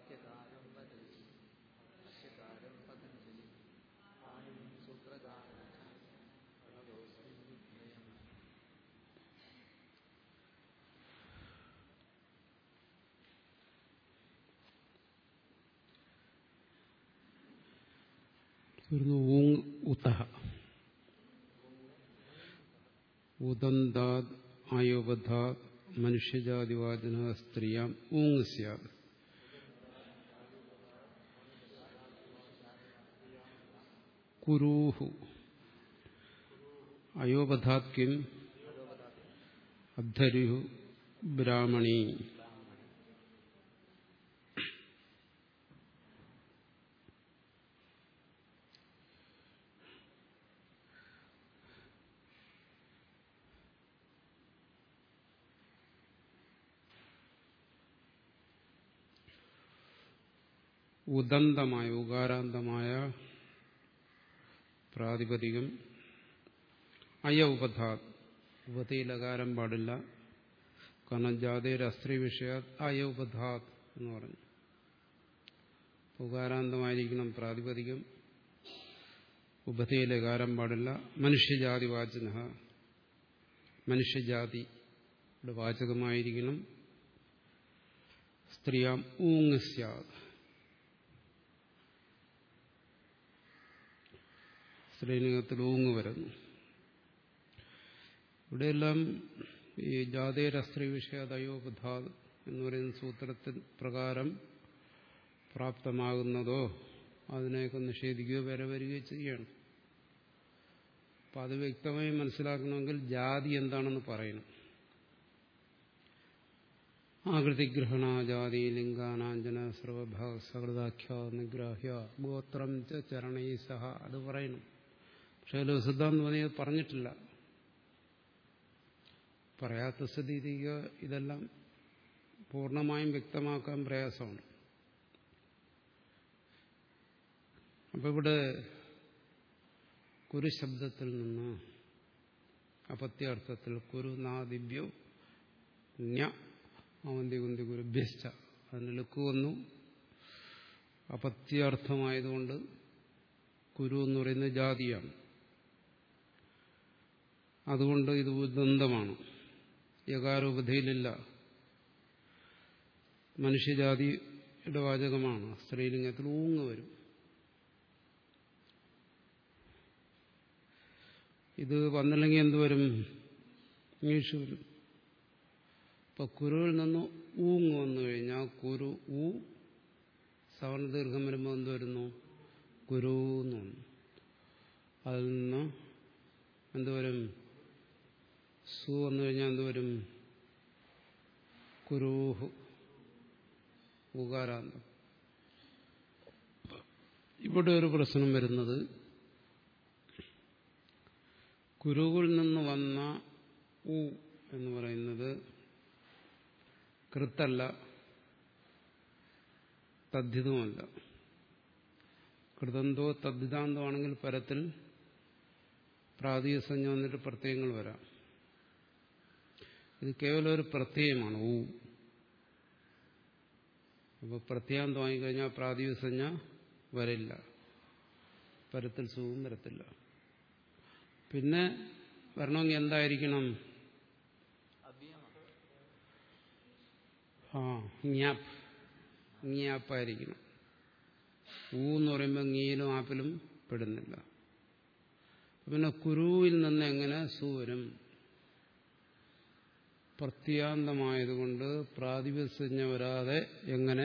ഭാഷ്യകാരം പതഞ്ജലി ഭാഷ്യകാരം പതഞ്ജലി പാണിനി സൂത്രകാരം പ്രണവോസ്മി വിദ്യയം ഊങ് ഉത്തഹ ഉദന്താത് ആയോപധാത് മനുഷ്യജാതിവാചന സ്ത്രീയാം ഊങ് സ്യാത് കുരൂഹു അയോപധാത് കിം അദ്ധരിഹു ബ്രാഹ്മണീ ഉദന്തമായ ഉകാരാന്തമായ പ്രാതിപതികം അയ ഉപധാത് ഉപതയിലകാരം പാടില്ല കാരണം ജാതിയുടെ അസ്ത്രീ വിഷയ അയ ഉപധാത് എന്ന് പറഞ്ഞു ഉകാരാന്തമായിരിക്കണം പ്രാതിപതികം ഉപതയിലകാരം പാടില്ല മനുഷ്യജാതി വാചന മനുഷ്യജാതിയുടെ വാചകമായിരിക്കണം സ്ത്രീയാം ഊങ് സ്യാത് സ്ത്രീലിംഗത്തിൽ ഊങ്ങ് വരുന്നു ഇവിടെയെല്ലാം ഈ ജാതേര സ്ത്രീ വിഷയതയോപധാ എന്ന് പറയുന്ന സൂത്രത്തിൽ പ്രകാരം പ്രാപ്തമാകുന്നതോ അതിനെയൊക്കെ നിഷേധിക്കുകയോ വരെ വരികയോ ചെയ്യണം അപ്പം അത് വ്യക്തമായി മനസ്സിലാക്കണമെങ്കിൽ ജാതി എന്താണെന്ന് പറയണം ആകൃതിഗ്രഹണ ജാതി ലിംഗാനാഞ്ജന സർവഭാഗ സകൃതാഖ്യ നിഗ്രാഹ്യ ഗോത്രം ച ചരണൈ സഹ അത് പറയണം പക്ഷേ സിദ്ധാന്തം പറഞ്ഞത് പറഞ്ഞിട്ടില്ല പറയാത്ത സ്ഥിതിക്ക് ഇതെല്ലാം പൂർണ്ണമായും വ്യക്തമാക്കാൻ പ്രയാസമാണ് അപ്പൊ ഇവിടെ കുരുശബ്ദത്തിൽ നിന്ന് അപത്യാർത്ഥത്തിൽ കുരു നാദിഭ്യോ ജ്ഞ അവന്തി കുന്തി ഗുരുഭ്യസ്ഥ അതിന് ലുക്ക് വന്നു അപത്യാർത്ഥമായതുകൊണ്ട് കുരു എന്ന് പറയുന്നത് ജാതിയാണ് അതുകൊണ്ട് ഇത് ഉദന്തമാണ് യകാരോപധയിലില്ല മനുഷ്യജാതിയുടെ വാചകമാണ് സ്ത്രീലിംഗത്തിൽ ഊങ്ങ് വരും ഇത് വന്നില്ലെങ്കിൽ എന്തുവരും ഇംഗ്ലീഷ് വരും ഇപ്പൊ കുരുവിൽ നിന്ന് ഊങ്ങ് വന്നു കഴിഞ്ഞാൽ കുരു ഊ സവർണ ദീർഘം വരുമ്പോൾ എന്ത് വരുന്നു കുരു എന്ന് വന്നു അതിൽ നിന്ന് എന്തുവരും സു വന്നു കഴിഞ്ഞാൽ എന്തുവരും കുരൂഹു ഉകാരാന്തം ഇവിടെ ഒരു പ്രശ്നം വരുന്നത് കുരുവിൽ നിന്ന് വന്ന ഉ എന്ന് പറയുന്നത് കൃത്തല്ല തദ്ധിതമല്ല കൃതന്തോ തദ്ധിതാന്തോ ആണെങ്കിൽ പരത്തിൽ പ്രാതീയ സംജ്ഞ വന്നിട്ട് പ്രത്യയങ്ങൾ വരാം ഇത് കേവലം ഒരു പ്രത്യയമാണ് ഊ അപ്പോൾ പ്രത്യാന്തം വാങ്ങിക്കഴിഞ്ഞാൽ പ്രാതീയ സംജ്ഞ വരില്ല പരത്തിൽ സുഖവും വരത്തില്ല പിന്നെ വരണമെങ്കിൽ എന്തായിരിക്കണം അവ്യയമാണ് ആ ജ്ഞാപ്പ് ജ്ഞാപ്പായിരിക്കണം ഊ എന്ന് പറയുമ്പോൾ ngീലും ആപ്പിലും പെടുന്നില്ല പിന്നെ കുരുവിൽ നിന്ന് എങ്ങനെ സു വരും പ്രത്യാന്തമായതുകൊണ്ട് പ്രാതിപസഞ്ജ വരാതെ എങ്ങനെ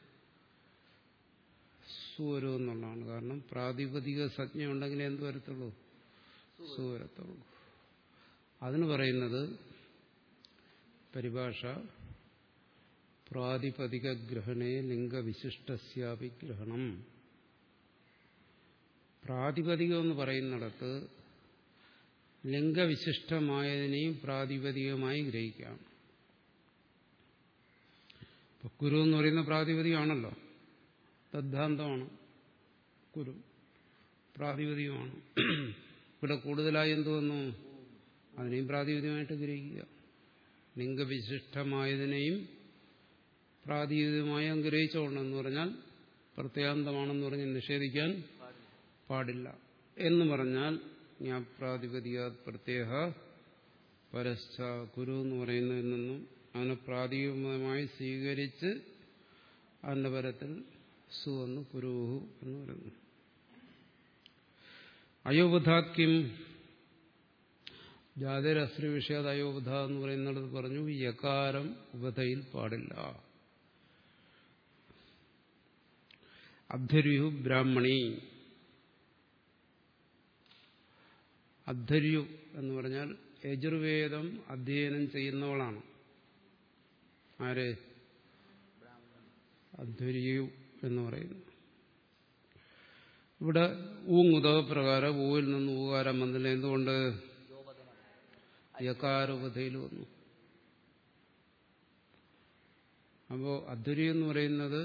സു വരും എന്നുള്ളതാണ് കാരണം പ്രാതിപതിക സജ്ഞ ഉണ്ടെങ്കിലേ എന്ത് വരത്തുള്ളൂ സു വരത്തുള്ളൂ അതിന് പറയുന്നത് പരിഭാഷ പ്രാതിപതിക ഗ്രഹണേ ലിംഗവിശിഷ്ടസ്യാപി ഗ്രഹണം പ്രാതിപതികം എന്ന് പറയുന്നിടത്ത് ലിംഗവിശിഷ്ടമായതിനെയും പ്രാതിപതികമായി ഗ്രഹിക്കാം ഇപ്പൊ കുരു എന്ന് പറയുന്ന പ്രാതിപതികമാണല്ലോ തദ്ധാന്തമാണ് കുരു പ്രാതിപതികമാണ് ഇവിടെ കൂടുതലായി എന്തു വന്നു അതിനെയും പ്രാതിപതികമായിട്ട് ഗ്രഹിക്കുക ലിംഗവിശിഷ്ടമായതിനെയും പ്രാതിനിധ്യമായി അനുഗ്രഹിച്ചോളണമെന്ന് പറഞ്ഞാൽ പ്രത്യാന്തമാണെന്ന് പറഞ്ഞ് നിഷേധിക്കാൻ പാടില്ല എന്ന് പറഞ്ഞാൽ ജ്ഞാപ്രാതിപതിക പ്രത്യേക പരശ്ച കുരു എന്ന് പറയുന്നതിൽ നിന്നും അതിനെ പ്രാതികമായി സ്വീകരിച്ച് അതിന്റെ പരത്തിൽ സു എന്ന് പുരുഹു എന്ന് പറയുന്നു അയോബുധാത്യം ജാതിരസ്ത്രീ വിഷയത് അയോബുധ എന്ന് പറയുന്നിടത്ത് പറഞ്ഞു യകാരം ഉപധയിൽ പാടില്ല അദ്ധര്യു ബ്രാഹ്മണി അദ്ധര്യു എന്ന് പറഞ്ഞാൽ യജുർവേദം അധ്യയനം ചെയ്യുന്നവളാണ് ആര് അധ്വര്യു എന്ന് പറയുന്നു ഇവിടെ ഊങ്ങുതവ പ്രകാരം ഊവിൽ നിന്ന് ഊകാരം വന്നില്ല എന്തുകൊണ്ട് യകാരോപതയിൽ വന്നു അപ്പോ അധ്വരി എന്ന് പറയുന്നത്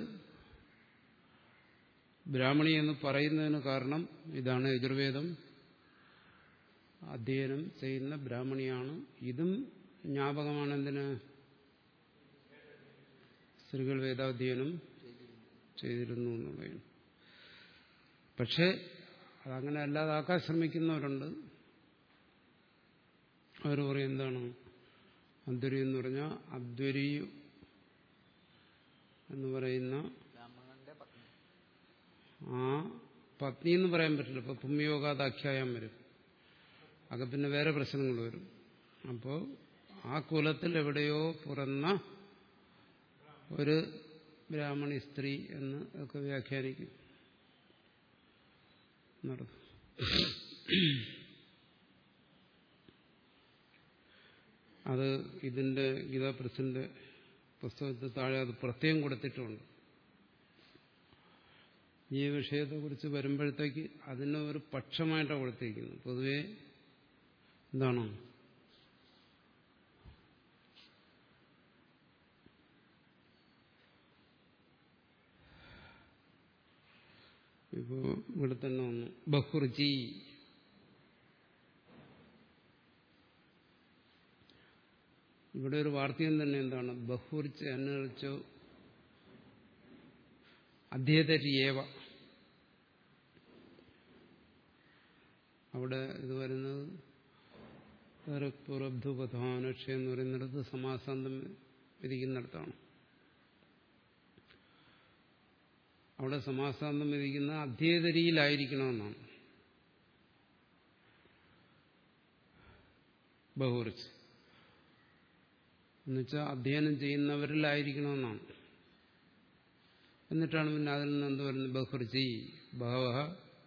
ബ്രാഹ്മണി എന്ന് പറയുന്നതിന് കാരണം ഇതാണ് യജുർവേദം അധ്യയനം ചെയ്യുന്ന ബ്രാഹ്മണിയാണ് ഇതും ജ്ഞാപകമാണ് എന്തിന് സ്ത്രീകൾ വേദാധ്യയനം ചെയ്തിരുന്നു എന്ന് പറയുന്നു പക്ഷേ അതങ്ങനെ അല്ലാതാക്കാൻ ശ്രമിക്കുന്നവരുണ്ട് അവർ പറയും എന്താണ് അദ്വരി എന്ന് പറഞ്ഞാൽ അദ്വരി എന്ന് പറയുന്ന ബ്രാഹ്മണന്റെ പത്നി ആ പത്നി എന്ന് പറയാൻ പറ്റില്ല ഇപ്പൊ പുണ്യയോഗാദാഖ്യായം വരും അതൊക്കെ പിന്നെ വേറെ പ്രശ്നങ്ങൾ വരും അപ്പോൾ ആ കുലത്തിൽ എവിടെയോ പിറന്ന ഒരു ബ്രാഹ്മണി സ്ത്രീ എന്ന് ഒക്കെ വ്യാഖ്യാനിക്കും നടന്നു അത് ഇതിന്റെ ഗീതാപ്രസിന്റെ പുസ്തകത്തിൽ താഴെ അത് പ്രത്യേകം കൊടുത്തിട്ടുണ്ട് ഈ വിഷയത്തെക്കുറിച്ച് വരുമ്പോഴത്തേക്ക് അതിന് ഒരു പക്ഷമായിട്ടാണ് കൊടുത്തിരിക്കുന്നത് പൊതുവെ എന്താണ് ഇപ്പോ ഇവിടെ തന്നെ വന്നു ബഹുർജി ഇവിടെ ഒരു വാർത്തയും തന്നെ എന്താണ് ബഹുർച്ച് അനുസരിച്ചോ അധ്യേതരിയേവ അവിടെ ഇത് വരുന്നത് പുറബ്ധുപധാനക്ഷ എന്ന് പറയുന്നിടത്ത് സമാസാന്തം വിധിക്കുന്നിടത്താണ് അവിടെ സമാസാന്തം വിധിക്കുന്ന അധ്യേതരിയിലായിരിക്കണമെന്നാണ് ബഹുറിച്ച് എന്നുവെച്ചാൽ അധ്യയനം ചെയ്യുന്നവരിലായിരിക്കണമെന്നാണ് എന്നിട്ടാണ് പിന്നെ അതിൽ നിന്ന് എന്ത് പറയുന്നത് ബഹുർജി ബഹവ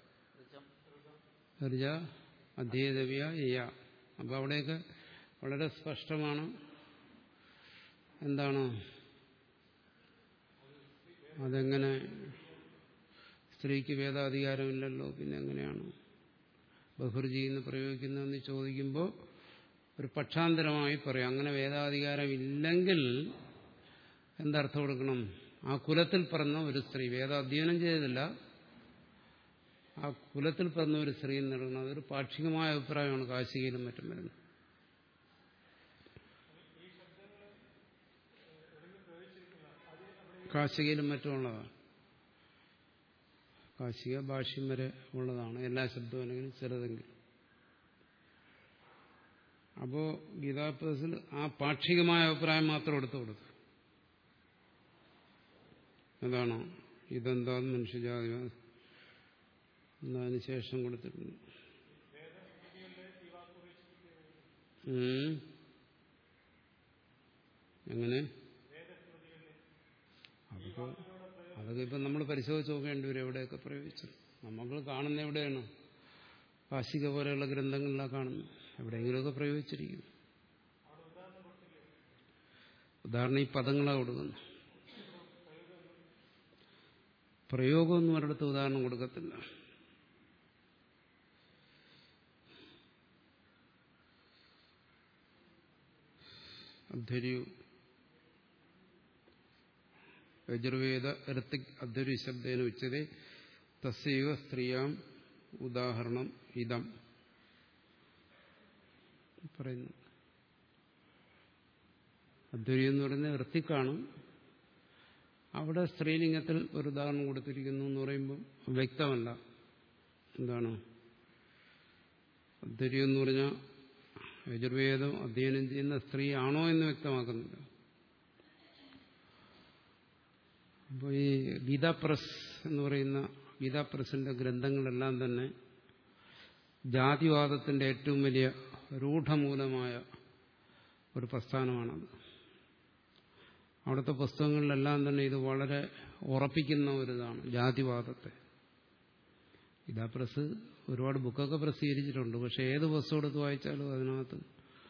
ഹർജ അധ്യേതവ്യ യ അപ്പൊ അവിടെയൊക്കെ വളരെ സ്പഷ്ടമാണ് എന്താണ് അതെങ്ങനെ സ്ത്രീക്ക് വേദാധികാരമില്ലല്ലോ പിന്നെ എങ്ങനെയാണ് ബഹുർജി എന്ന് പ്രയോഗിക്കുന്നതെന്ന് ചോദിക്കുമ്പോൾ ഒരു പക്ഷാന്തരമായി പറയും അങ്ങനെ വേദാധികാരം ഇല്ലെങ്കിൽ എന്തർത്ഥം കൊടുക്കണം ആ കുലത്തിൽ പിറന്ന ഒരു സ്ത്രീ വേദാധ്യയനം ചെയ്തില്ല ആ കുലത്തിൽ പിറന്ന ഒരു സ്ത്രീ എന്ന് അതൊരു പാക്ഷികമായ അഭിപ്രായമാണ് കാശികയിലും മറ്റും വരുന്നത് കാശികയിലും മറ്റുമുള്ളതാണ് കാശിക ഭാഷ്യം വരെ ഉള്ളതാണ് എല്ലാ ശബ്ദവും അല്ലെങ്കിൽ ചെറുതെങ്കിലും അപ്പോ ഗീതാപ്രസിൽ ആ പാക്ഷികമായ അഭിപ്രായം മാത്രം എടുത്തു കൊടുത്തു അതാണ് ഇതെന്താ മനുഷ്യജാതി എന്നതിന് ശേഷം കൊടുത്തിട്ടുണ്ട് ഉം. എങ്ങനെ അതൊക്കെ അതൊക്കെ ഇപ്പം നമ്മൾ പരിശോധിച്ച് നോക്കേണ്ടി വരും എവിടെയൊക്കെ പ്രയോഗിച്ചു നമ്മൾ കാണുന്ന എവിടെയാണ് കാശിക പോലെയുള്ള ഗ്രന്ഥങ്ങളിലാണ് കാണുന്നത് എവിടെയെങ്കിലുമൊക്കെ പ്രയോഗിച്ചിരിക്കും ഉദാഹരണം ഈ പദങ്ങളാണ് കൊടുക്കുന്നു പ്രയോഗമൊന്നും ഒരിടത്ത് ഉദാഹരണം കൊടുക്കത്തില്ല അധ്വര്യു യജുർവേദ ഋത്തിക് അധ്വരി ശബ്ദേന ഉച്ചതേ തസ്സൈവ സ്ത്രീയാം ഉദാഹരണം ഇതം പറയുന്നു അധ്വരി എന്ന് പറയുന്നത് ഋത്തിക്കാണ് അവിടെ സ്ത്രീലിംഗത്തിൽ ഒരു ഉദാഹരണം കൊടുത്തിരിക്കുന്നു എന്ന് പറയുമ്പോൾ വ്യക്തമല്ല എന്താണ് അദ്ധര്യം എന്ന് പറഞ്ഞാൽ യജുർവേദം അധ്യയനം ചെയ്യുന്ന സ്ത്രീ ആണോ എന്ന് വ്യക്തമാക്കുന്നില്ല അപ്പോൾ ഈ ഗീതാ പ്രസ് എന്ന് പറയുന്ന ഗീതാ പ്രസിന്റെ ഗ്രന്ഥങ്ങളെല്ലാം തന്നെ ജാതിവാദത്തിന്റെ ഏറ്റവും വലിയ രൂഢമൂലമായ ഒരു പ്രസ്ഥാനമാണത് അവിടുത്തെ പുസ്തകങ്ങളിലെല്ലാം തന്നെ ഇത് വളരെ ഉറപ്പിക്കുന്ന ഒരിതാണ് ജാതിവാദത്തെ ഗീതാ പ്രസ് ഒരുപാട് ബുക്കൊക്കെ പ്രസിദ്ധീകരിച്ചിട്ടുണ്ട് പക്ഷെ ഏത് പുസ്തകം എടുത്ത് വായിച്ചാലും അതിനകത്ത്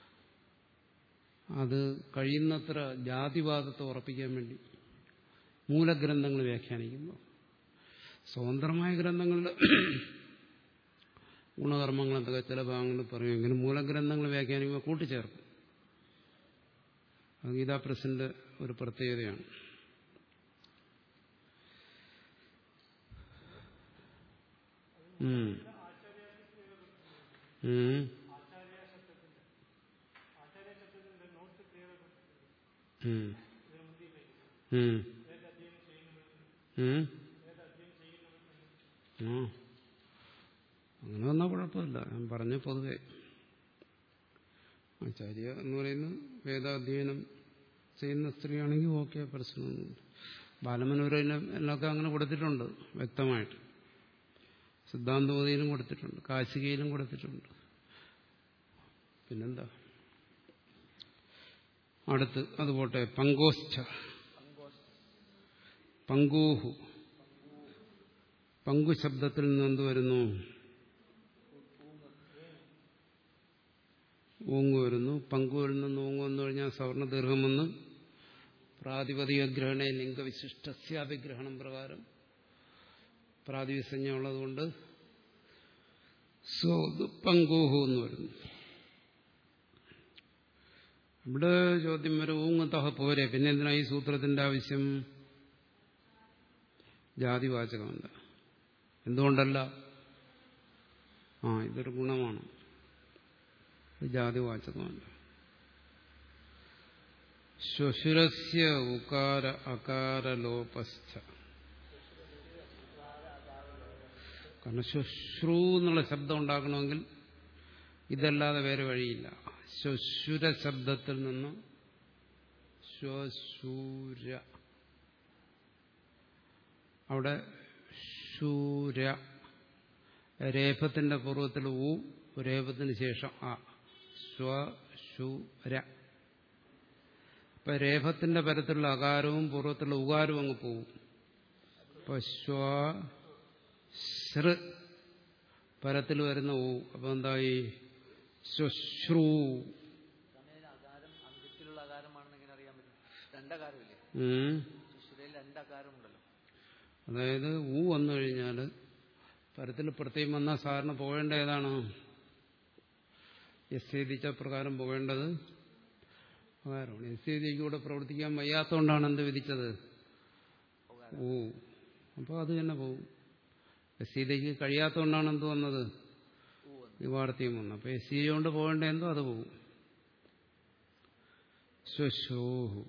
അത് കഴിയുന്നത്ര ജാതിവാദത്തെ ഉറപ്പിക്കാൻ വേണ്ടി മൂലഗ്രന്ഥങ്ങൾ വ്യാഖ്യാനിക്കുന്നു സ്വതന്ത്രമായ ഗ്രന്ഥങ്ങളിൽ ഗുണകർമ്മങ്ങൾ എന്തൊക്കെ ചില ഭാഗങ്ങളിൽ പറയുമെങ്കിലും മൂലഗ്രന്ഥങ്ങൾ വ്യാഖ്യാനിക്കുമ്പോൾ കൂട്ടിച്ചേർക്കും അത് ഗീതാ പ്രസിന്റെ ഒരു പ്രത്യേകതയാണ് ഉം. ഉം. ഉം. ഉം. ഉം. ആ അങ്ങനെ വന്നാൽ കുഴപ്പമില്ല ഞാൻ പറഞ്ഞ പൊതുവെ ആചാര്യ എന്ന് പറയുന്നത് വേദാധ്യയനം ചെയ്യുന്ന സ്ത്രീയാണെങ്കിൽ ഓക്കെ പ്രശ്നമൊന്നുമില്ല ബാലമനോരയിലും എന്നൊക്കെ അങ്ങനെ കൊടുത്തിട്ടുണ്ട് വ്യക്തമായിട്ട് സിദ്ധാന്തോതിയിലും കൊടുത്തിട്ടുണ്ട് കാശികയിലും കൊടുത്തിട്ടുണ്ട് പിന്നെന്താ അടുത്ത് അതുപോട്ടെ പങ്കോസ്ഥ പങ്കൂഹു പങ്കു ശബ്ദത്തിൽ നിന്ന് എന്ത് വരുന്നു ഊങ്ങ് വരുന്നു പങ്കുവിൽ നിന്ന് ഊങ്ങ് വന്നു കഴിഞ്ഞാൽ സവർണ ദീർഘം വന്ന് പ്രാതിപതിക ഗ്രഹണ ലിംഗവിശിഷ്ടസ്യാഭിഗ്രഹണം പ്രകാരം പ്രാതിവിസഞ്ജ ഉള്ളതുകൊണ്ട് സോ പങ്കൂഹു എന്ന് വരുന്നു ഇവിടെ ചോദ്യം വരും ഊങ്ങത്തഹ പോരെ പിന്നെ എന്തിനാ ഈ സൂത്രത്തിന്റെ ആവശ്യം ജാതിവാചകമല്ല എന്തുകൊണ്ടല്ല ആ ഇതൊരു ഗുണമാണ് ഇത് ജാതിവാചകമല്ല ശ്വശുരസ്യ ഉകാര അകാരലോപസ്ഥ കാരണം ശ്വശ്രു എന്നുള്ള ശബ്ദം ഉണ്ടാക്കണമെങ്കിൽ ഇതല്ലാതെ വേറെ വഴിയില്ല ശ്വശുര ശബ്ദത്തിൽ നിന്ന് ശ്വശൂര അവിടെ ശൂര രേഫത്തിന്റെ പൂർവ്വത്തിൽ ഊ രേഫത്തിന് ശേഷം ആ ശ്വശൂര ഇപ്പൊ രേഫത്തിന്റെ പരത്തിലുള്ള അകാരവും പൂർവ്വത്തിലുള്ള ഉകാരവും അങ്ങ് പോവും ഇപ്പൊ ശ്വ ശ്ര പരത്തിൽ വരുന്ന ഊ അപ്പൊ എന്തായി ശ്വശ്രു സമയം അകാരം അന്ത്യത്തിലുള്ള അകാരമാണെന്ന് എങ്ങനെ അറിയാൻ പറ്റും രണ്ടകാരമില്ലേ ഉം. ശുശ്രയിൽ രണ്ടകാരം ഉണ്ടല്ലോ അതായത് ഊ വന്നു കഴിഞ്ഞാൽ പരത്തിൽ പ്രത്യേകം വന്നാൽ സാറിന് പോകേണ്ട ഏതാണ് എസ് എഴുതിച്ച പ്രകാരം പോകേണ്ടത് അകാരമാണ് എസ് എഴുതിക്ക് കൂടെ പ്രവർത്തിക്കാൻ വയ്യാത്തതുകൊണ്ടാണ് എന്ത് വിധിച്ചത് ഊ അപ്പോൾ അത് തന്നെ പോകും എസ് എഴുതിക്ക് കഴിയാത്തതുകൊണ്ടാണ് എന്ത് വന്നത് വിവാർത്തിയും വന്നു അപ്പോൾ എസ് സി കൊണ്ട് പോകേണ്ട എന്തോ അത് പോകും ശ്വശോഹു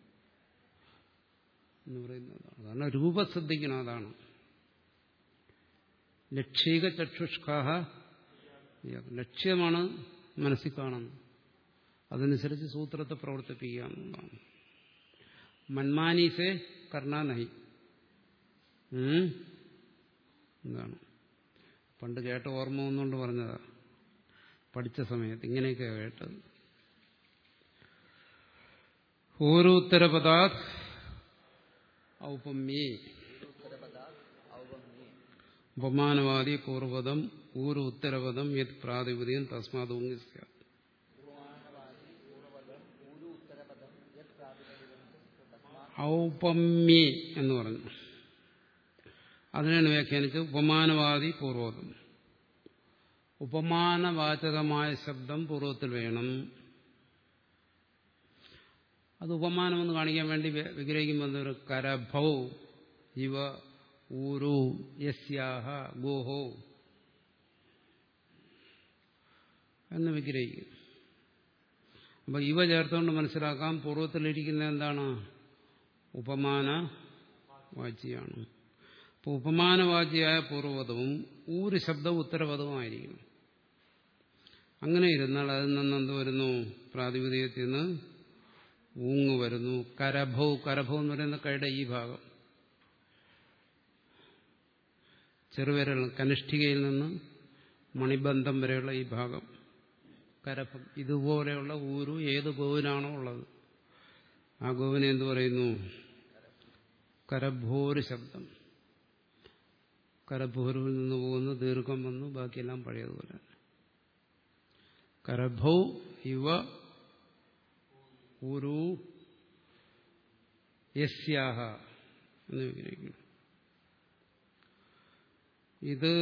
എന്ന് പറയുന്നതാണ് കാരണം രൂപം ശ്രദ്ധിക്കണം അതാണ് ലക്ഷിക ചക്ഷുഷ്കാഹ ലക്ഷ്യമാണ് മനസ്സിൽ കാണുന്നത് അതനുസരിച്ച് സൂത്രത്തെ പ്രവർത്തിപ്പിക്കുക എന്നുള്ളതാണ് മന്മാനീസെ കർണാനഹി ഉം? എന്താണ് പണ്ട് കേട്ട ഓർമ്മ വന്നുകൊണ്ട് പറഞ്ഞതാ പഠിച്ച സമയത്ത് ഇങ്ങനെയൊക്കെയാണ് കേട്ടത് ഓരോ ഉത്തരപദാത് ഔപമ്യേ ഉപമാനവാദി പൂർവപദം ഊരു ഉത്തരപദം യത് പ്രാതിപതികം തസ്മാത് ഊങ്ങി സ്യാത് ഔപമ്യേ എന്ന് പറഞ്ഞു അതിനാണ് വ്യാഖ്യാനിച്ചത് ഉപമാനവാദി പൂർവപദം ഉപമാനവാചകമായ ശബ്ദം പൂർവ്വത്തിൽ വേണം അത് ഉപമാനമെന്ന് കാണിക്കാൻ വേണ്ടി വി- വിഗ്രഹിക്കുമ്പോൾ ഒരു കരഭൗ ഇവ ഊരു യസ്യാഹ ഗോഹോ എന്ന് വിഗ്രഹിക്കും അപ്പൊ ഇവ ചേർത്തുകൊണ്ട് മനസ്സിലാക്കാം പൂർവ്വത്തിലിരിക്കുന്ന എന്താണ് ഉപമാന വാച്യാണ് അപ്പോൾ ഉപമാനവാച്യായ പൂർവ്വപദവും ഊര് ശബ്ദം ഉത്തരപദവുമായിരിക്കും അങ്ങനെ ഇരുന്നാൽ അതിൽ നിന്ന് എന്ത് വരുന്നു പ്രാതിപതികത്തിൽ നിന്ന് ഊങ്ങ് വരുന്നു കരഭൗ കരഭൗ എന്ന് പറയുന്ന കൈയുടെ ഈ ഭാഗം ചെറുവിരൽ കനിഷ്ഠികയിൽ നിന്ന് മണിബന്ധം വരെയുള്ള ഈ ഭാഗം കരഭം ഇതുപോലെയുള്ള ഊരു ഏത് ഗോവിനാണോ ഉള്ളത് ആ ഗോവിനെ എന്തു പറയുന്നു കരഭോര് ശബ്ദം കരഭോരുവിൽ നിന്ന് പോകുന്ന ദീർഘം വന്നു ബാക്കിയെല്ലാം പഴയതുപോലെ കരഭൗ ഇവ ഊരു യസ്യാഹ എന്ന് വിഗ്രഹിക്കുന്നു ഇത്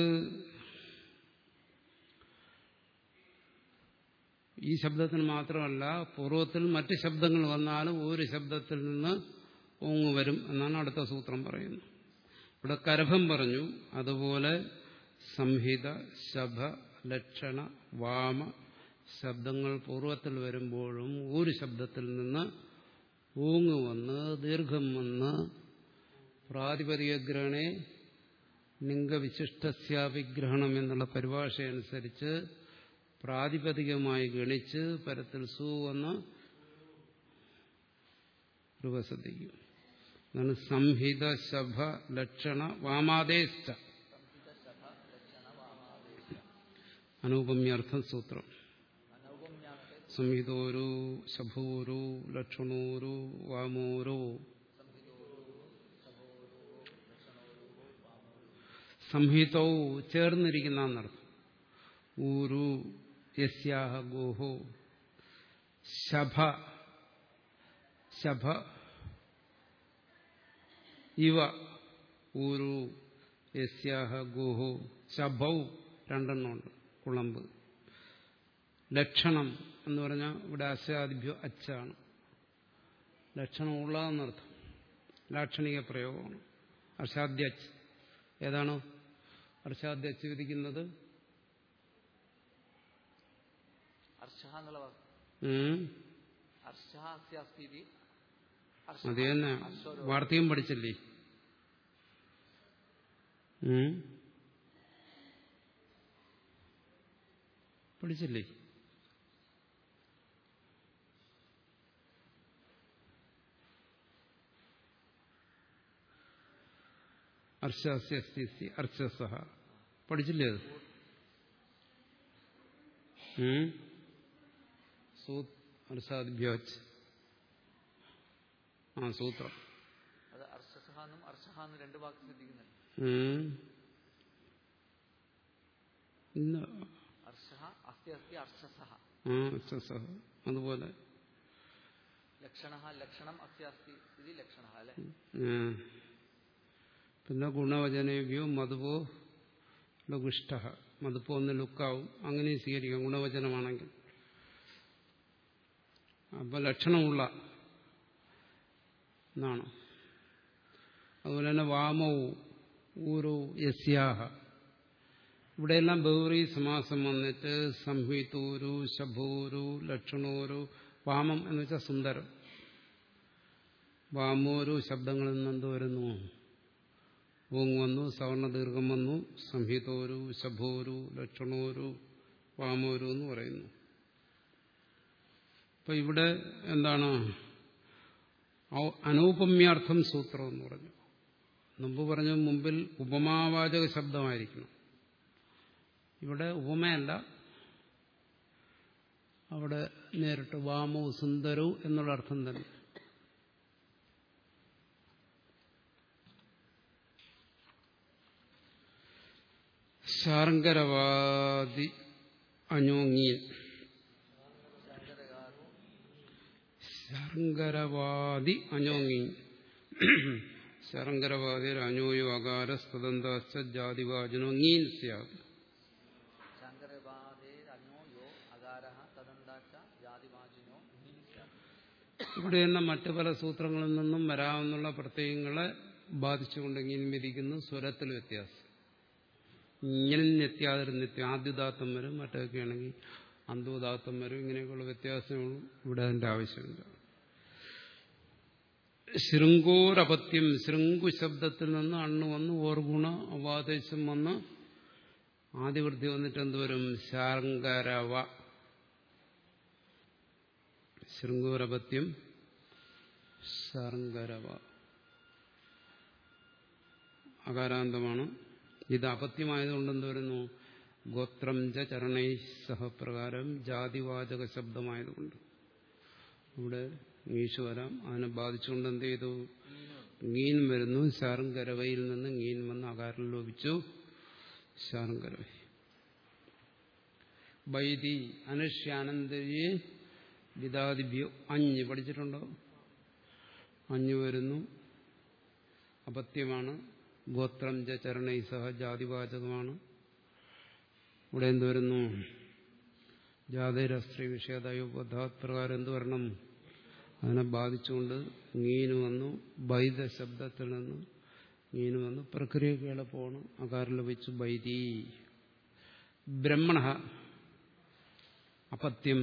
ഈ ശബ്ദത്തിന് മാത്രമല്ല പൂർവ്വത്തിൽ മറ്റ് ശബ്ദങ്ങൾ വന്നാലും ഒരു ശബ്ദത്തിൽ നിന്ന് ഓങ്ങ് വരും എന്നാണ് അടുത്ത സൂത്രം പറയുന്നത് ഇവിടെ കരഭം പറഞ്ഞു അതുപോലെ സംഹിത ശഭ ലക്ഷണ വാമ ശബ്ദങ്ങൾ പൂർവ്വത്തിൽ വരുമ്പോഴും ഒരു ശബ്ദത്തിൽ നിന്ന് ഊങ്ങ് വന്ന് ദീർഘം വന്ന് പ്രാതിപതികഗ്രഹണെ ലിംഗവിശിഷ്ടസ്യാവിഗ്രഹണം എന്നുള്ള പരിഭാഷയനുസരിച്ച് പ്രാതിപതികമായി ഗണിച്ച് പരത്തിൽ സു വന്ന് രൂപശ്രദ്ധിക്കും അതാണ് സംഹിത ശഭ ലക്ഷണ വാമാദേശ അനൂപമ്യർത്ഥം സൂത്രം സംഹിതോരു ശഭോരു ലക്ഷണോരു വാമോരോ സംഹിതോ ചേർന്നിരിക്കുന്ന എന്നർത്ഥം ഊരു യസ്യാഹ ഗോഹോ ശഭ ശഭ ഇവ ഊരു യസ്യാഹ ഗോഹോ ശഭൗ രണ്ടെണ്ണമുണ്ട് കുളമ്പ് ലക്ഷണം എന്ന് പറഞ്ഞാൽ ഇവിടെ അസ്യാദിഭ്യോ അച്ചാണ് ലക്ഷണം ഉള്ളതെന്നർത്ഥം ലാക്ഷണിക പ്രയോഗമാണ് അർഷാദ്യ അച്ച് ഏതാണോ അർഷാദ്യ അച്ച് വിധിക്കുന്നത് അർഷഹ എന്നുള്ള വാക്ക് ഉം. അർഷഹ അസ്യ അസ്തി ഇതി. അർഷഹ. അത് തന്നെ അർഷോരോ. വാർത്തയും പഠിച്ചില്ലേ ഉം. പഠിച്ചില്ലേ അർശാസ്യ അസ്തി അസ്തി അർച്ചസഹ പഠിച്ചില്ലേ അത് ഉം? സൂ- അർഷാദിഭ്യോച്ച് ആ സൂത്രം അത് അർഷസഹ എന്നും അർഷഹ എന്നും രണ്ട് വാക്ക് ശ്രദ്ധിക്കുന്നുണ്ട് ഉം. ഇന്ന് അർഷഹ അസ്തി അസ്തി അർഷസഹ ആ അർച്ചസഹ അതുപോലെ ലക്ഷണ ലക്ഷണം അസ്യ അസ്തി ഇത് ലക്ഷണ അല്ലെ ഉം. പിന്നെ ഗുണവചനേഭ്യോ മധുവോ ലഘുഷ്ട മധുപ്പോ ഒന്ന് ലുക്കാവും അങ്ങനെ സ്വീകരിക്കാം ഗുണവചനമാണെങ്കിൽ അപ്പൊ ലക്ഷണമുള്ള എന്നാണ് അതുപോലെ തന്നെ വാമവും ഊരു യസ്യാഹ ഇവിടെയെല്ലാം ബഹുറി സമാസം വന്നിട്ട് സംഹിതൂരു ശഭൂരു ലക്ഷണോരു വാമം എന്ന് വെച്ചാൽ സുന്ദരം വാമോരു ശബ്ദങ്ങളിൽ നിന്ന് എന്ത് വരുന്നു ഓങ് വന്നു സവർണ ദീർഘം വന്നു സംഹിതോരു ശഭോരു ലക്ഷണോരു വാമോരു എന്ന് പറയുന്നു അപ്പൊ ഇവിടെ എന്താണ് ഔ- അനൂപമ്യാർത്ഥം സൂത്രം എന്ന് പറഞ്ഞു മുമ്പ് പറഞ്ഞു മുമ്പിൽ ഉപമാവാചക ശബ്ദമായിരിക്കണം ഇവിടെ ഉപമയല്ല അവിടെ നേരിട്ട് വാമോ സുന്ദരോ എന്നുള്ള അർത്ഥം തന്നെ ശാർങ്കരവാദി അഞ്ഞോങ്ങിയൻ ശർങ്കരവാദി അഞ്ഞോങ്ങി ശർങ്കരവാദിർ അഞ്ഞോയോ അകാര സ്വതന്ത്ര ജാതിവാചനോ ngീൻ സ്യാത് ശങ്കരവാദേ അനോ യോ അകാരഹ തദന്താച്ച ജാതിവാചിനോ ഇവിടെ തന്നെ മറ്റു പല സൂത്രങ്ങളിൽ നിന്നും വരാവുന്ന പ്രത്യയങ്ങളെ ബാധിച്ചുകൊണ്ട് ഇങ്ങനെ വിധിക്കുന്നു സ്വരത്തിൽ വ്യത്യാസം ഇങ്ങനെ നിത്യാതൊരു നിത്യം ആദ്യുദാത്തം വരും മറ്റൊക്കെ ആണെങ്കിൽ അന്തുദാത്തം വരും ഇങ്ങനെയൊക്കെയുള്ള വ്യത്യാസങ്ങളും ഇവിടെ അതിന്റെ ആവശ്യമില്ല ശൃംഗോരപത്യം ശൃംഗു ശബ്ദത്തിൽ നിന്ന് അണ്ണ് വന്ന് ഓർഗുണ അവാദേശം വന്ന് ആദിവൃത്തി വന്നിട്ട് എന്തുവരും ശാർങ്കരവ ശൃംഗോരപത്യം ശാർങ്കരവ അകാരാന്തമാണ് ഇത് അപത്യമായതുകൊണ്ട് എന്ത് വരുന്നു ഗോത്രം ച ചരണൈ സഹപ്രകാരം ജാതിവാചക ശബ്ദമായതുകൊണ്ട് ഇവിടെ മീഷ് വരാം അതിനെ ബാധിച്ചുകൊണ്ട് എന്ത് ചെയ്തു ngീൻ വരുന്നു ശാർങ്കരവയിൽ നിന്ന് ngീൻ വന്ന് അകാരം ലോപിച്ചു ശാർങ്കരവൈ വൈദി അനുഷ്യാനന്ദരിയെ വിദാദിഭ്യോ അഞ്ഞ് പഠിച്ചിട്ടുണ്ടോ അഞ്ഞ് വരുന്നു അപത്യമാണ് ഗോത്രം ച ചരണൈ സഹ ജാതിവാചകമാണ് ഇവിടെ എന്ത് വരുന്നു ജാതൈരസ്ത്രീ വിഷയതായോ ബദ്ധാത് പ്രകാരം എന്ത് വരണം അതിനെ ബാധിച്ചുകൊണ്ട് ngീന് വന്നു ബൈദ ശബ്ദത്തിൽ നിന്ന് ngീന് വന്നു പ്രക്രിയക്ക് എളുപ്പമാണ് അകാരം ലഭിച്ചു ബൈതി ബ്രഹ്മണ അപത്യം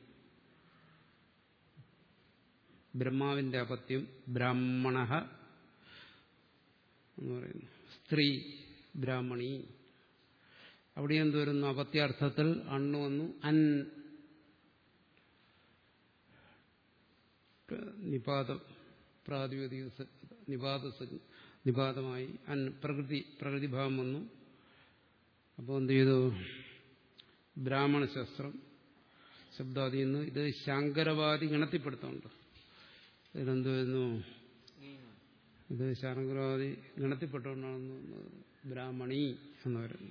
ബ്രഹ്മാവിന്റെ അപത്യം ബ്രാഹ്മണ എന്ന് പറയുന്നു സ്ത്രീ ബ്രാഹ്മണി അവിടെ എന്ത് വരുന്നു അപത്യാർത്ഥത്തിൽ അണ്ണു വന്നു അൻ നിപാത പ്രാതിപതിക നിപാത നിപാതമായി അൻ പ്രകൃതി പ്രകൃതിഭാവം വന്നു അപ്പോൾ എന്ത് ചെയ്തു ബ്രാഹ്മണ ശാസ്ത്രം ശബ്ദാദി നിന്ന് ഇത് ശങ്കരവാദി ഗണത്തിൽപ്പെടുത്തുന്നുണ്ട് ഇതിലെന്ത് വരുന്നു ഇത് ശങ്കരവാദി ഗണത്തിൽപ്പെട്ടുകൊണ്ടാണ് ബ്രാഹ്മണി എന്ന് പറയുന്നു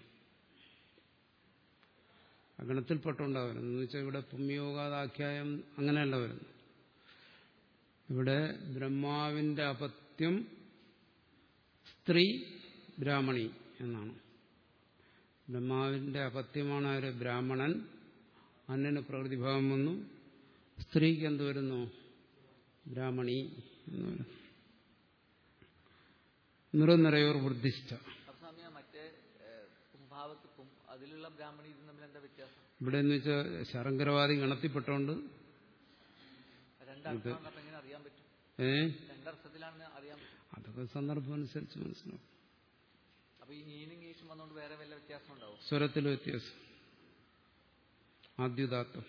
ആ ഗണത്തിൽപ്പെട്ടുകൊണ്ടാണ് വരുന്നത് എന്ന് വെച്ചാൽ ഇവിടെ പുണ്യോഗാദാഖ്യായം അങ്ങനെയല്ല വരുന്നു ഇവിടെ ബ്രഹ്മാവിന്റെ അപത്യം സ്ത്രീ ബ്രാഹ്മണി എന്നാണ് ബ്രഹ്മാവിന്റെ അപത്യമാണ് ആര് ബ്രാഹ്മണൻ അന്നന് പ്രകൃതിഭാവം വന്നു സ്ത്രീക്ക് എന്ത് വരുന്നു ബ്രാഹ്മണി എന്ന് വരുന്നു നിറനിറയോർ വൃദ്ധിഷ്ട അപ്പൊ സ്വാമിയ മറ്റേ ഏഹ്, പുംഭാവത്ത് പും അതിലുള്ള ബ്രാഹ്മണി ഇതും തമ്മിൽ എന്താ വ്യത്യാസം ഇവിടെ എന്ന് വെച്ചാൽ ശരങ്കരവാദി ഗണത്തിൽപ്പെട്ടുകൊണ്ട് രണ്ടർത്ഥമാണെന്ന് അപ്പൊ എങ്ങനെ അറിയാൻ പറ്റും ഏ രണ്ടർത്ഥത്തിലാണെന്ന് അറിയാൻ പറ്റും അതൊക്കെ സന്ദർഭം അനുസരിച്ച് മനസ്സിലാവും അപ്പൊ ഈ നീനും ഗീഷും വന്നുകൊണ്ട് വേറെ വല്ല വ്യത്യാസം ഉണ്ടാവും സ്വരത്തിൽ വ്യത്യാസം ആദ്യുദാത്തം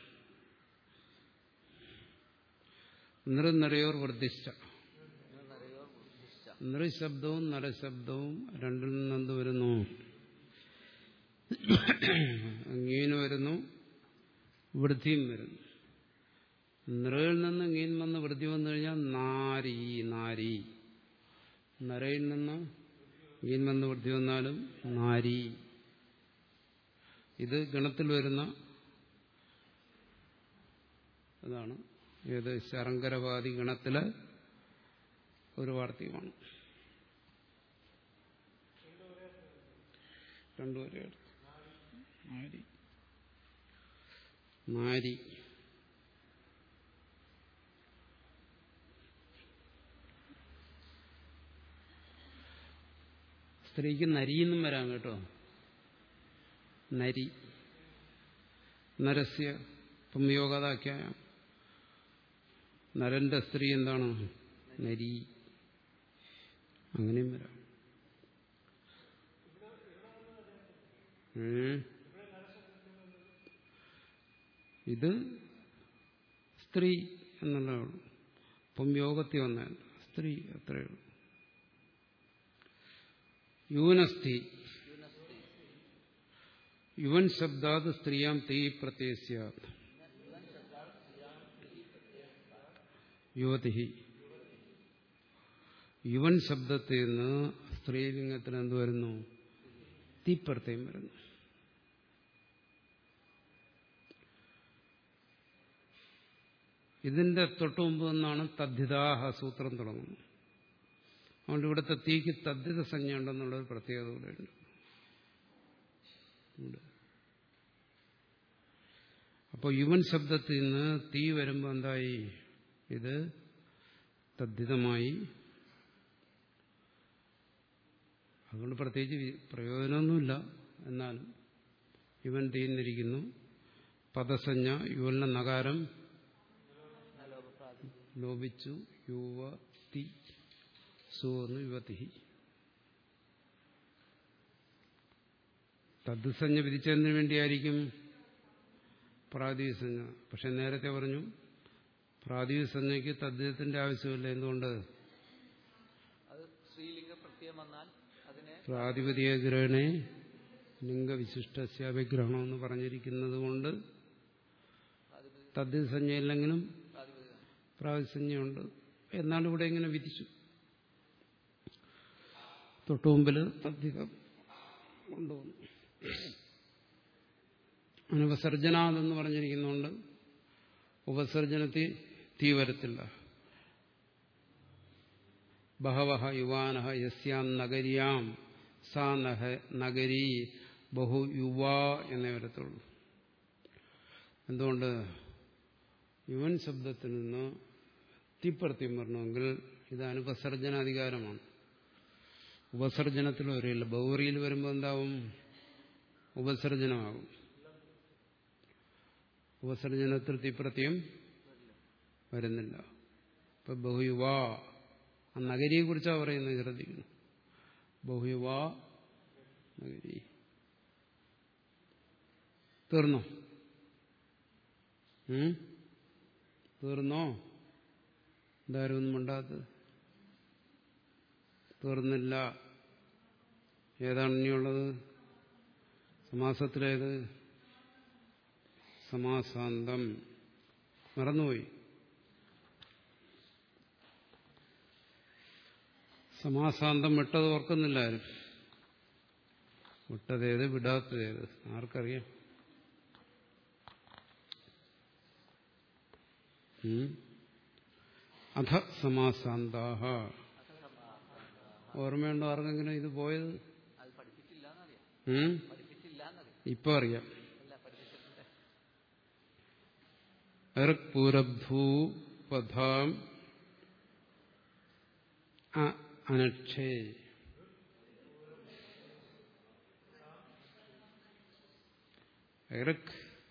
നിറനിറയോർ വർദ്ധിച്ച എന്നറിയോ ഉദ്ദേശിച്ച നൃശബ്ദവും നരശബ്ദവും രണ്ടിൽ നിന്ന് എന്ത് വരുന്നു ngീന് വരുന്നു വൃദ്ധിയും വരുന്നു നിറയിൽ നിന്ന് ngീൻ വന്ന് വൃദ്ധി വന്നു കഴിഞ്ഞാൽ നാരി നാരി നരയിൽ നിന്ന് ngീൻ വന്ന് വൃദ്ധി വന്നാലും നാരി ഇത് ഗണത്തിൽ വരുന്ന അതാണ് ഏത് ശരങ്കരവാദി ഗണത്തിലെ ഒരു വാർത്തകമാണ് രണ്ടുപേരെ എടുത്തു നാരി നാരി സ്ത്രീക്ക് നരിയെന്നും വരാം കേട്ടോ നരി നരസ്യ പുംയോഗതാക്കിയ നരന്റെ സ്ത്രീ എന്താണ് നരി അങ്ങനെയും വരാം ഉം. ഇത് സ്ത്രീ എന്നുള്ളതേ ഉള്ളൂ ഇപ്പം യോഗത്തിൽ വന്നതല്ല സ്ത്രീ അത്രയേ ഉള്ളൂ യൂനസ്തി യുവൻ ശബ്ദാത് സ്ത്രീയാം തീ പ്രത്യസ്യ യുവതി യുവൻ ശബ്ദത്തിൽ നിന്ന് സ്ത്രീലിംഗത്തിന് എന്ത് വരുന്നു തീപ്രത്യം വരുന്നു ഇതിന്റെ തൊട്ടു മുമ്പ് നിന്നാണ് തദ്ധിതാഹ സൂത്രം തുടങ്ങുന്നത് അതുകൊണ്ട് ഇവിടുത്തെ തീക്ക് തദ്ധിത സംജ്ഞ ഉണ്ടെന്നുള്ളൊരു പ്രത്യേകത കൂടെ ഉണ്ട് ഉണ്ട്. അപ്പോൾ യുവൻ ശബ്ദത്തിൽ നിന്ന് തീ വരുമ്പോൾ എന്തായി ഇത് തദ്ധിതമായി അതുകൊണ്ട് പ്രത്യേകിച്ച് വി- പ്രയോജനമൊന്നുമില്ല എന്നാലും ഇവൻ തീർന്നിരിക്കുന്നു പദസഞ്ജ യുവലിന്റെ നകാരം ലോപിച്ചു യുവതി സു എന്ന് യുവതി തദ്സഞ്ജ വിധിച്ചതിന് വേണ്ടിയായിരിക്കും പ്രാതിസഞ്ജ പക്ഷെ നേരത്തെ പറഞ്ഞു പ്രാതിസഞ്ജയ്ക്ക് തദ്ദേശത്തിന്റെ ആവശ്യമില്ല എന്തുകൊണ്ട് അത് സ്ത്രീലിംഗ പ്രത്യയം വന്നാൽ അതിനെ പ്രാതിപതിക ഗ്രഹണേ ലിംഗവിശിഷ്ടസ്യാഭിഗ്രഹണം എന്ന് പറഞ്ഞിരിക്കുന്നത് കൊണ്ട് പ്രാതിപതിക തദ്സഞ്ജയില്ലെങ്കിലും പ്രാതിപതിക പ്രാതിസഞ്ജയുണ്ട് എന്നാലും ഇവിടെ ഇങ്ങനെ വിധിച്ചു തൊട്ടുമുമ്പിൽ തദ്ധികം കൊണ്ടുവന്നു അനുപസർജനാതെന്ന് പറഞ്ഞിരിക്കുന്നുണ്ട് ഉപസർജനത്തിൽ തീ വരത്തില്ല ബഹവഹ യുവാന യസ്യാം നഗരിയാം സാ നഹ നഗരി ബഹു യുവാ എന്നേ വരത്തുള്ളൂ എന്തുകൊണ്ട് യുവൻ ശബ്ദത്തിൽ നിന്ന് തീപ്രത്യം വരണമെങ്കിൽ ഇത് അനുപസർജനാധികാരമാണ് ഉപസർജനത്തിൽ വരില്ല ബൗറിയിൽ വരുമ്പോൾ എന്താവും ഉപസർജനമാകും ഉപസർജനത്തിൽ തീപ്രത്യം വരുന്നില്ല ഇപ്പൊ ബഹുയുവാ ആ നഗരിയെ കുറിച്ചാണ് പറയുന്നത് ശ്രദ്ധിക്കണം ബഹുയുവാ നഗരി തീർന്നോ ഉം? തീർന്നോ എന്തായാലും ഒന്നും ഉണ്ടാത്തത് തീർന്നില്ല ഏതാണ് ഇനിയുള്ളത് സമാസത്തിലേത് സമാസാന്തം മറന്നുപോയി സമാസാന്തം വിട്ടത് ഓർക്കുന്നില്ല ആരും വിട്ടതേത് വിടാത്തതേത് ആർക്കറിയാം ഉം? അധ സമാസാന്താഹ ഓർമ്മയുണ്ടോ ആർക്കെങ്കിലും ഇത് പോയത് അത് പഠിപ്പിച്ചില്ല എന്നറിയാം ഉം? പഠിപ്പിച്ചില്ല എന്നറിയാം ഇപ്പൊ അറിയാം അല്ല പഠിപ്പിച്ചിട്ടുണ്ട് പൂരഭൂപധാം അനക്ഷേ ഇറക്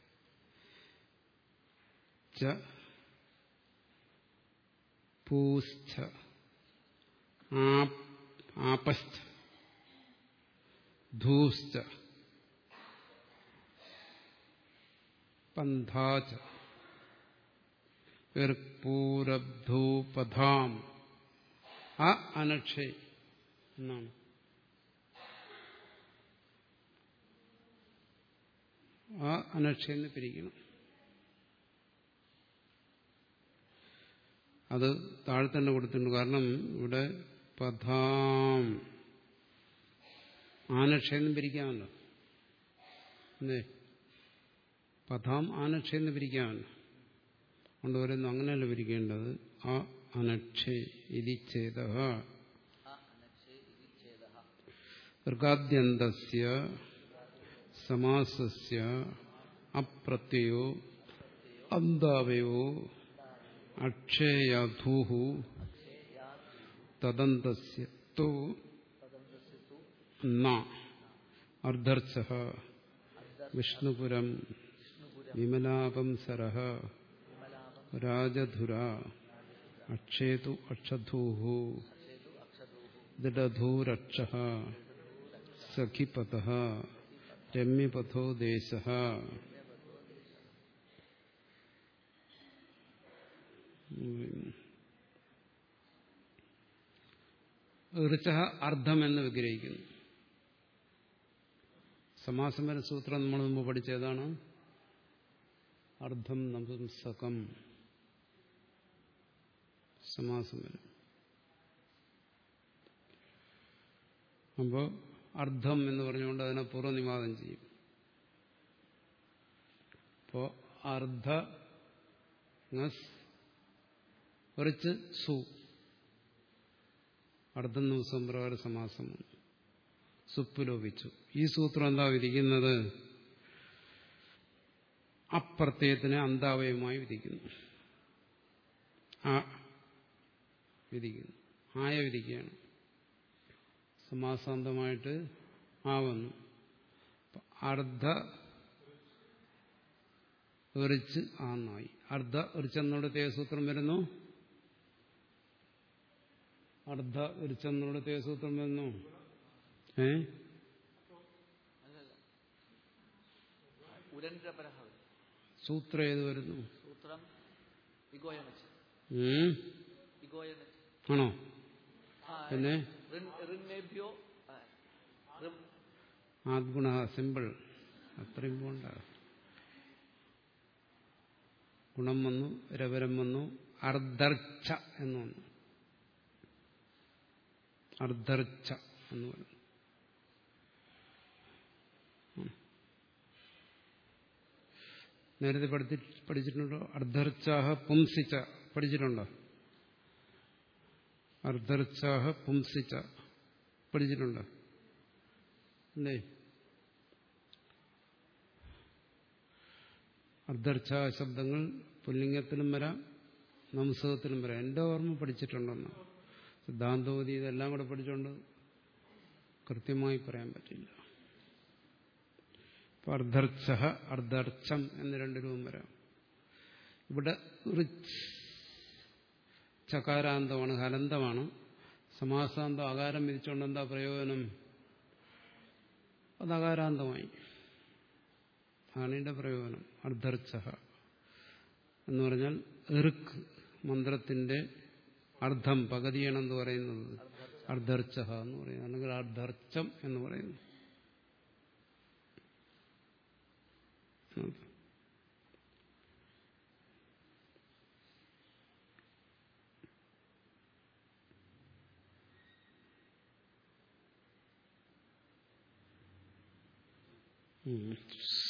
ച പൂസ്ഥ ആപസ്ഥ ധൂസ്ഥ പന്ഥാച പൂരബ്ധൂപധാം അ അനക്ഷേ എന്നാണ് ആ അനക്ഷയെന്ന് പിരിക്കണം അത് താഴെ തന്നെ കൊടുത്തിട്ടുണ്ട് കാരണം ഇവിടെ പഥാം ആനക്ഷയെന്നും പിരിക്കാമല്ലോ എന്തേ പഥാം ആനക്ഷയെന്ന് പിരിക്കാമല്ലോ കൊണ്ട് പറയുന്നു അങ്ങനെയല്ല പിരിക്കേണ്ടത് ആ അനക്ഷേ ഇതി ചേത ആ അനക്ഷേ ഇതി ഛേദഃ ഋഗാദ്യന്തസ്യ സമാസസ്യ അപ്രത്യയോ അന്താവയോ അക്ഷേയാധൂ തദന്തസ്യ തു ന അർദ്ധർച്ച വിഷ്ണുപുരം വിമലാപംസര രാജധുര അക്ഷേതു അക്ഷധൂ ദൃഢധൂരക്ഷ സഖിപഥ രമ്യപഥോ ദേശ ഋച്ച അർദ്ധം എന്ന് വിഗ്രഹിക്കുന്നു സമാസമര സൂത്രം നമ്മൾ മുമ്പ് പഠിച്ചതാണ് അർദ്ധം നപുംസകം സമാസം വരും അപ്പോൾ അർദ്ധം എന്ന് പറഞ്ഞുകൊണ്ട് അതിനെ പൂർവ്വനിവാദം ചെയ്യും അപ്പോൾ അർദ്ധ ngസ് കുറച്ച് സു അർദ്ധം ദിവസം പ്രകാരം സമാസം വന്നു. സുപ്പ് ലോപിച്ചു ഈ സൂത്രം എന്താ വിധിക്കുന്നത് അപ്രത്യയത്തിനെ അന്താവയമായി വിധിക്കുന്നു ആ വിധിക്കുന്നു ആയ വിധിക്കുകയാണ് സമാസാന്തമായിട്ട് ആ വന്നു അപ്പൊ അർദ്ധ എറിച്ച് ആന്നായി അർദ്ധ ഇറിച്ചെന്നുള്ളത് ഏത് സൂത്രം വരുന്നു അർദ്ധ ഇറിച്ചെന്നുള്ളത് ഏത് സൂത്രം വരുന്നു ഏ അല്ലല്ല ഉരന്റെ പരഹ വരും. സൂത്രം ഏത് വരുന്നു സൂത്രം ഇഗോയനച്ച് ഉം? ഇഗോയനച്ച് ആണോ ആ പിന്നെ ഋൺ- ഋന്നേഭ്യോ ആ, ഋം ആദ്ഗുണ സിമ്പിൾ അത്രയും പോണ്ട ഗുണം വന്നു രവരം വന്നു അർദ്ധർച്ച എന്ന് വന്നു അർദ്ധർച്ച എന്ന് പറഞ്ഞു ഉം. നേരത്തെ പഠിത്തി പഠിച്ചിട്ടുണ്ടോ അർദ്ധർച്ചാഹ പുംസിച്ച പഠിച്ചിട്ടുണ്ടോ അർദ്ധർച്ചാഹ പുംസിച്ച പഠിച്ചിട്ടുണ്ടോ അല്ലേ അർദ്ധർച്ച ശബ്ദങ്ങൾ പുല്ലിംഗത്തിലും വരാം നംസകത്തിലും വരാം എൻ്റെ ഓർമ്മ പഠിച്ചിട്ടുണ്ടെന്ന് സിദ്ധാന്തോതി ഇതെല്ലാം കൂടെ പഠിച്ചുകൊണ്ട് കൃത്യമായി പറയാൻ പറ്റില്ല ഇപ്പൊ അർദ്ധർച്ച അർദ്ധർച്ചം എന്ന് രണ്ട് രൂപം വരാം ഇവിടെ റിച്ച് ചകാരാന്തമാണ് ഹലന്തമാണ് സമാസാന്തം ആകാരം വിധിച്ചുകൊണ്ട് എന്താ പ്രയോജനം അത് അകാരാന്തമായി അതാണ് ഇതിന്റെ പ്രയോജനം അർദ്ധർച്ച എന്ന് പറഞ്ഞാൽ ഇറുക്ക് മന്ത്രത്തിന്റെ അർദ്ധം പകുതിയാണെന്ന് പറയുന്നത് അർദ്ധർച്ച എന്ന് പറയുന്നത് അല്ലെങ്കിൽ അർദ്ധർച്ചം എന്ന് പറയുന്നു ഉം.